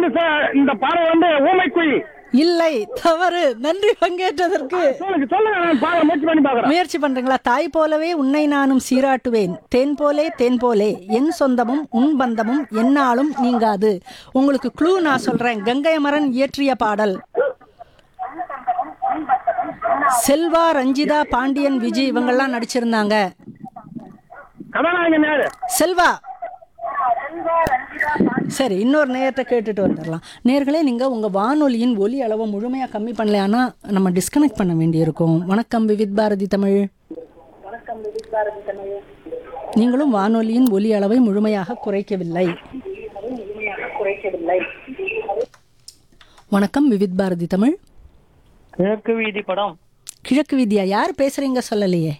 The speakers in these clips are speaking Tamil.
வந்து சார் இந்த பாடல் வந்து ஊமை குயில் இல்லை தவறு நன்றி பங்கேற்றதற்கு சொல்லுங்க சொல்லுங்க நான் பாக்க முயற்சி பண்ணி பாக்குறேன் முயற்சி பண்றீங்களா தாய் போலவே உன்னை நானும் சீராட்டுவேன் தேன் போலே தேன் போலே என் சொந்தமும் உன் பந்தமும் என்னாலும் நீங்காது உங்களுக்கு க்ளூ நான் சொல்றேன் கங்கை அமரன் இயற்றிய பாடல் செல்வா ரஞ்சிதா பாண்டியன் விஜய் இவங்கெல்லாம் நடிச்சிருந்தாங்க கதாநாயகன் யாரு செல்வா சரி இன்னொரு நேரத்தை கேட்டுட்டு வந்துடலாம் நேர்களே நீங்கள் உங்கள் வானொலியின் ஒலி அளவை முழுமையாக கம்மி பண்ணலையானா நம்ம டிஸ்கனெக்ட் பண்ண வேண்டியிருக்கும் வணக்கம் விவித் பாரதி தமிழ் நீங்களும் வானொலியின் ஒலி அளவை முழுமையாக குறைக்கவில்லை வணக்கம் விவித் பாரதி தமிழ் கிழக்கு வீதி படம் கிழக்கு வித்யா யார் பேசுறீங்க சொல்லலையே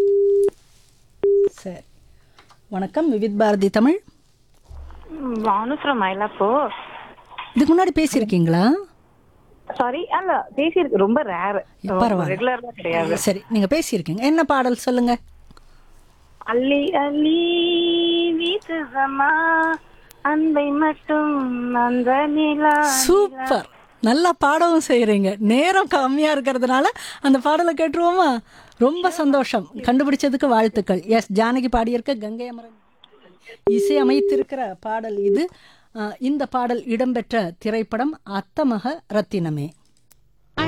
சரி வணக்கம் விவித் பாரதி தமிழ் வானு ஃப்ரம் மயிலாப்பூர் இதுக்கு முன்னாடி பேசியிருக்கீங்களா சாரி அல்ல பேசியிருக்கு ரொம்ப ரேர் பரவாயில்ல. ரெகுலர்லாம் கிடையாது சரி நீங்க பேசியிருக்கீங்க என்ன பாடல் சொல்லுங்க அள்ளி அள்ளி வீசுதமா அன்பை மட்டும் அந்த நிலா சூப்பர் நல்லா பாடவும் செய்றீங்க நேரம் கம்மியா இருக்கிறதுனால அந்த பாடலை கேட்டுருவோமா ரொம்ப சந்தோஷம் கண்டுபிடிச்சதுக்கு வாழ்த்துக்கள் எஸ் ஜானகி பாடியிருக்க கங்கை அமரன் இசை அமைத்திருக்கிற பாடல் இது அஹ், இந்த பாடல் இடம்பெற்ற திரைப்படம் அத்தமக ரத்தினமே